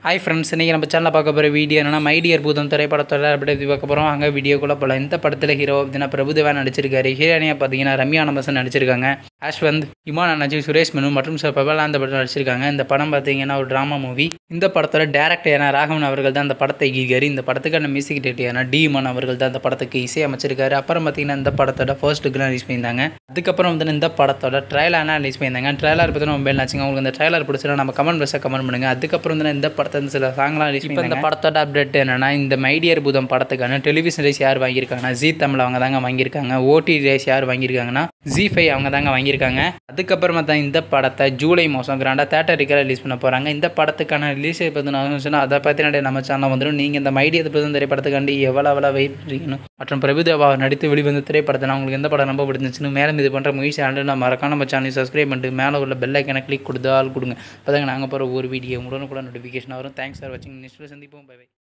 hi friends இன்றைக்கி நம்ம சேனலில் பார்க்க போகிற வீடியோ என்னன்னா மைடியர் பூதம் திரைப்படத்தோட அப்படி இது பார்க்க போகிறோம் அங்கே வீடியோக்குள்ளே போகலாம் இந்த படத்தில் ஹீரோ அப்படின்னா பிரபுதேவா நடிச்சிருக்காரு ஹீரோனியாக பார்த்தீங்கன்னா ரம்யா நமசன் நடிச்சிருக்காங்க ஆஷ்வந்த் இமான் அண்ணாச்சி சுரேஷ் மேனு மற்றும் சில பிரபலம் அந்த படம் நடிச்சிருக்காங்க இந்த படம் பார்த்தீங்கன்னா ஒரு ட்ராமா மூவி இந்த படத்தோட டேரக்டர் ஏன்னா ராகவன் அவர்கள் தான் இந்த படத்தை இயக்கியிருக்காரு இந்த படத்துக்கான மியூசிக் டேரக்டர் ஏன்னா டி இமான் அவர்கள் தான் இந்த படத்துக்கு இசை அமைச்சிருக்காரு அப்புறம் பார்த்தீங்கன்னா இந்த படத்தோட ஃபர்ஸ்ட் லுக்லாம் ரிலீஸ் பண்ணியிருந்தாங்க அதுக்கப்புறம் வந்து இந்த படத்தோட ட்ரைலர்னா ரிலீஸ் பண்ணியிருந்தாங்க ட்ரைலர் பற்றி நம்ம மேல் ஆச்சுங்க உங்களுக்கு இந்த ட்ரைலர் பிடிச்சினா நம்ம கமெண்ட் பாக்ஸில் கமெண்ட் பண்ணுங்கள் அதுக்கப்புறம் வந்து இந்த படத்தை வந்து சில சாங்லாம் ரிலீஸ் இப்போ இந்த படத்தோட அப்டேட் என்னன்னா இந்த மைடியர் பூதம் படத்துக்கான டெலிவிஷன் ரேஸ் யார் வாங்கியிருக்காங்கன்னா ஜி தமிழ் அவங்க தாங்க வாங்கியிருக்காங்க ஓடி ரேஸ் யார் வாங்கியிருக்காங்கன்னா ஜி ஃபைவ் அவங்க தாங்க வாங்கியிருக்காங்க அதுக்கப்புறமா தான் இந்த படத்தை ஜூலை மாதம் கிராண்டாக தேட்டருக்கு ரிலீஸ் பண்ண போகிறாங்க இந்த படத்துக்கான ரிலீஸ் பற்றி சொன்னால் அதை பற்றி நிறைய நம்ம சேனல் வந்துடும் நீங்கள் இந்த மைடியர் பூதம் திரைப்படத்துக்காண்டி எவ்வளோ எவ்வளோ வெயிட் பண்ணிக்கணும் மற்றும் பிரபுதேவா நடித்து வெளிவந்த திரைப்படத்தை நான் உங்களுக்கு எந்த படம் ரொம்ப பிடிச்சிருந்துச்சுன்னு மேலும் இது பண்ணுற மூவி சேனல் நான் மறக்காம நம்ம சேனலை சப்ஸ்கிரைப் பண்ணிட்டு மேலே உள்ள பெல் ஐக்கனை கிளிக் கொடுத்து ஆள் கொடுங்க அப்போ நாங்கள் போகிற ஒரு வீடியோ உடனுக்குள்ள நோட்டிஃபிகேஷன் வரும் தேங்க்ஸ் ஃபார் வாட்சிங் நெக்ஸ்ட் சந்திப்போம் பை பை